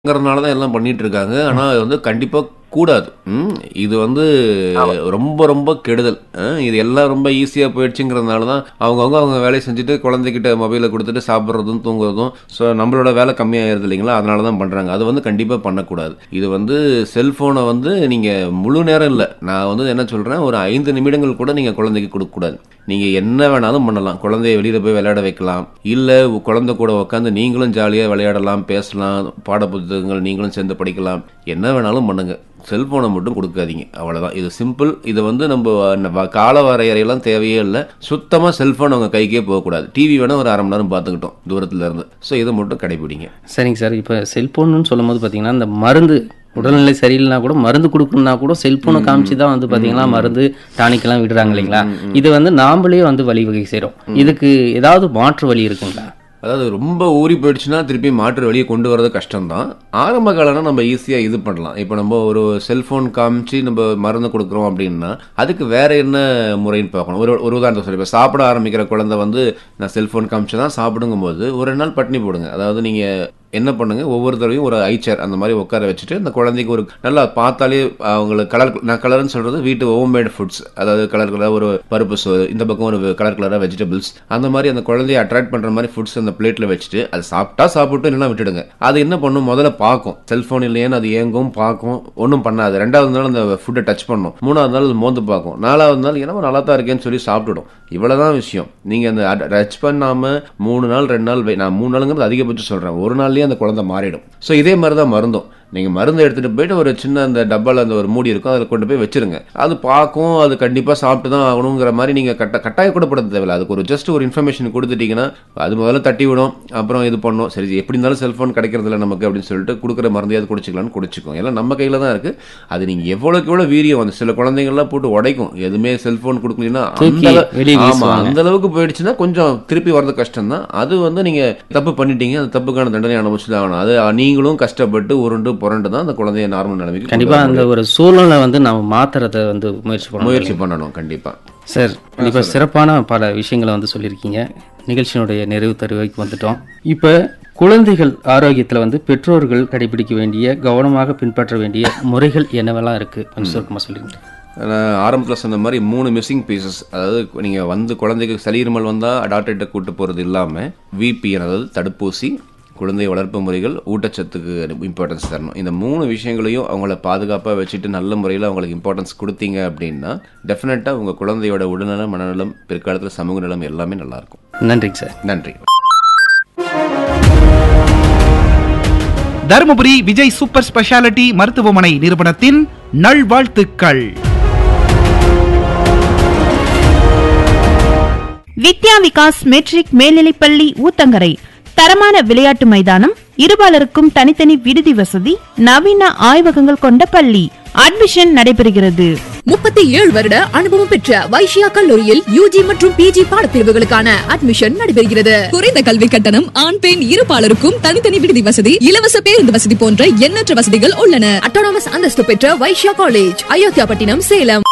ங்கிறதுனால தான் எல்லாம் பண்ணிட்டு இருக்காங்க ஆனா அது வந்து கண்டிப்பா கூடாது ம், இது வந்து ரொம்ப ரொம்ப கெடுதல் ஆ, இது எல்லாம் ரொம்ப ஈஸியா போயிடுச்சுங்கிறதுனால தான் அவங்கவுங்க அவங்க வேலையை செஞ்சுட்டு குழந்தைகிட்ட மொபைலை கொடுத்துட்டு சாப்பிட்றதும் தூங்குறதும் ஸோ நம்மளோட வேலை கம்மியாயிருது இல்லைங்களா அதனால தான் பண்றாங்க அது வந்து கண்டிப்பா பண்ணக்கூடாது இது வந்து செல்போனை வந்து நீங்க முழு நேரம் இல்லை நான் வந்து என்ன சொல்றேன் ஒரு ஐந்து நிமிடங்கள் கூட நீங்க குழந்தைக்கு கொடுக்கக்கூடாது நீங்க என்ன வேணாலும் பண்ணலாம் குழந்தைய வெளியில போய் விளையாட வைக்கலாம் இல்ல உ- குழந்தை கூட உட்காந்து நீங்களும் ஜாலியா விளையாடலாம் பேசலாம் பாட புத்தகங்கள் நீங்களும் சேர்ந்து படிக்கலாம் என்ன வேணாலும் பண்ணுங்க செல்போனை மட்டும் கொடுக்காதீங்க அவ்வளவுதான் இது சிம்பிள் இது வந்து நம்ம ந- கால வரையறையெல்லாம் தேவையே இல்லை சுத்தமா செல்போன் அவங்க கைக்கே போகக்கூடாது டிவி வேணா ஒரு அரை மணி நேரம் பார்த்துக்கிட்டோம் தூரத்துல இருந்து ஸோ இதை மட்டும் கடைபிடிங்க சரிங்க சார் இப்போ செல்போன்னு சொல்லும்போது பார்த்தீங்கன்னா இந்த மருந்து உடல்நிலை சரியில்லைனா கூட மருந்து கொடுக்கணும்னா கூட செல்போனை காமிச்சு தான் வந்து பார்த்தீங்கன்னா மருந்து டானிக்கெல்லாம் விடுறாங்க இல்லைங்களா இது வந்து நாமளே வந்து வழிவகை செய்கிறோம் இதுக்கு ஏதாவது மாற்று வழி இருக்குங்களா அதாவது ரொம்ப ஊறி போயிடுச்சுன்னா திருப்பி மாற்று வெளியே கொண்டு வரது கஷ்டம்தான் ஆரம்ப காலம்னா நம்ம ஈஸியாக இது பண்ணலாம் இப்போ நம்ம ஒரு செல்ஃபோன் காமிச்சு நம்ம மருந்து கொடுக்குறோம் அப்படின்னா அதுக்கு வேற என்ன முறைன்னு பார்க்கணும் ஒரு ஒரு உதாரணத்தை சொல்லி இப்போ சாப்பிட ஆரம்பிக்கிற குழந்தை வந்து நான் செல்ஃபோன் காமிச்சு தான் சாப்பிடுங்கும்போது ஒரு ரெண்டு நாள் பட்டினி போடுங்க அதாவது நீங்கள் என்ன பண்ணுங்க ஒவ்வொரு தடவையும் ஒரு ஐச்சர் அந்த மாதிரி உட்கார வச்சுட்டு அந்த குழந்தைக்கு ஒரு நல்லா பார்த்தாலே அவங்களுக்கு கலர் நான் கலர்னு சொல்றது வீட்டு ஹோம்மேட் ஃபுட்ஸ் அதாவது கலர் கலர் ஒரு பருப்பு சோறு இந்த பக்கம் ஒரு கலர் கலராக வெஜிடபிள்ஸ் அந்த மாதிரி அந்த குழந்தைய அட்ராக்ட் பண்ற மாதிரி ஃபுட்ஸ் அந்த பிளேட்ல வச்சுட்டு அது சாப்பிட்டா சாப்பிட்டு இல்லைன்னா விட்டுடுங்க அது என்ன பண்ணும் முதல்ல பார்க்கும் செல்போன் இல்லையேன்னு அது ஏங்கும் பார்க்கும் ஒன்றும் பண்ணாது ரெண்டாவது நாள் அந்த ஃபுட்டை டச் பண்ணும் மூணாவது நாள் அது மோந்து பார்க்கும் நாலாவது நாள் என்னமோ நல்லா தான் இருக்கேன்னு சொல்லி சாப்பிட்டுடும் இவ்வளவுதான் விஷயம் நீங்க அந்த டச் பண்ணாம மூணு நாள் ரெண்டு நாள் வை- நான் மூணு நாளுங்கிறது அதிகபட்சம் சொல்றேன் ஒரு நாள்லயே அந்த குழந்தை மாறிடும் ஸோ இதே மாதிரி தான் மருந்தும் நீங்க மருந்து எடுத்துட்டு போயிட்டு ஒரு சின்ன அந்த டப்பால அந்த ஒரு மூடி இருக்கும் அதில் கொண்டு போய் வச்சிருங்க அது பார்க்கும் அது கண்டிப்பா சாப்பிட்டு தான் ஆகணுங்கிற மாதிரி நீங்க கட்ட கட்டாயக்கூடப்படுத்த தேவையில்ல அதுக்கு ஒரு ஜஸ்ட் ஒரு இன்ஃபர்மேஷன் கொடுத்துட்டீங்கன்னா அது முதல்ல தட்டி விடும் அப்புறம் இது பண்ணும் சரி எப்படி இருந்தாலும் செல்போன் கிடைக்கிறது இல்லை நமக்கு அப்படின்னு சொல்லிட்டு கொடுக்குற மருந்தையாவது குடிச்சிக்கலாம்னு குடிச்சிக்கும் எல்லாம் நம்ம கையில தான் இருக்கு அது நீங்க எவ்வளவுக்கு எவ்வளவு வீரியம் வந்து சில குழந்தைங்கள்லாம் போட்டு உடைக்கும் எதுவுமே செல்போன் கொடுக்கலன்னா தூக்கி அந்த அளவு- வெளிய ஆமா வீசுவாங்க. அந்த அளவுக்கு போயிடுச்சுன்னா கொஞ்சம் திருப்பி வர்றது கஷ்டம் தான் அது வந்து நீங்க தப்பு பண்ணிட்டீங்க அந்த தப்புக்கான தண்டனை அனுபவிச்சு தான் ஆகணும் அது நீங்களும் கஷ்டப்பட்டு உருண்டு புரண்டு தான் அந்த குழந்தைய நார்மல் நிலைமைக்கு கொண்டு கண்டிப்பா வர அந்த முடியும். ஒரு சூழ்நிலை வந்து நம்ம மாத்துறத வந்து முயற்சி பண்ணணும் முயற்சி பண்ணணும் கண்டிப்பா சார் இப்போ சிறப்பான பல விஷயங்களை வந்து சொல்லியிருக்கீங்க நிகழ்ச்சியினுடைய நிறைவு தருவாய்க்கு வந்துட்டோம் இப்போ குழந்தைகள் ஆரோக்கியத்தில் வந்து பெற்றோர்கள் கடைபிடிக்க வேண்டிய கவனமாக பின்பற்ற வேண்டிய முறைகள் என்னவெல்லாம் இருக்கு கொஞ்சம் சுருக்கமாக சொல்லிருங்க நான் ஆரம்பத்தில் சொன்ன மாதிரி மூணு மிஸ்ஸிங் பீசஸ் அதாவது நீங்கள் வந்து குழந்தைக்கு சளி இருமல் வந்தால் டாக்டர்கிட்ட கூட்டு போகிறது இல்லாமல் விபிஎன் அதாவது தடுப்பூசி குழந்தை வளர்ப்பு முறைகள் ஊட்டச்சத்துக்கு இம்பார்ட்டன்ஸ் தரணும் இந்த மூணு விஷயங்களையும் அவங்கள பாதுகாப்பாக வச்சுட்டு நல்ல முறையில் அவங்களுக்கு இம்பார்ட்டன்ஸ் கொடுத்தீங்க அப்படின்னா டெஃபினட்டாக உங்கள் குழந்தையோட உடல்நலம் மனநலம் பிற்காலத்தில் சமூக நலம் எல்லாமே நல்லாயிருக்கும் நன்றிங்க சார் நன்றி தருமபுரி விஜய் சூப்பர் ஸ்பெஷாலிட்டி மருத்துவமனை நிறுவனத்தின் நல்வாழ்த்துக்கள் வித்யா விகாஸ் மெட்ரிக் மேல்நிலைப்பள்ளி ஊத்தங்கரை தரமான விளையாட்டு மைதானம் இருபாலருக்கும் தனித்தனி விடுதி வசதி நவீன ஆய்வகங்கள் கொண்ட பள்ளி அட்மிஷன் நடைபெறுகிறது முப்பத்தி ஏழு வருட அனுபவம் பெற்ற வைஷ்யா கல்லூரியில் யூஜி மற்றும் பிஜி பாடப்பிரிவுகளுக்கான அட்மிஷன் நடைபெறுகிறது குறைந்த கல்வி கட்டணம் ஆண் பெண் இருபாலருக்கும் தனித்தனி விடுதி வசதி இலவச பேருந்து வசதி போன்ற எண்ணற்ற வசதிகள் உள்ளன அட்டானமஸ் அந்தஸ்து பெற்ற வைஷ்யா காலேஜ் அயோத்தியாபட்டினம் சேலம்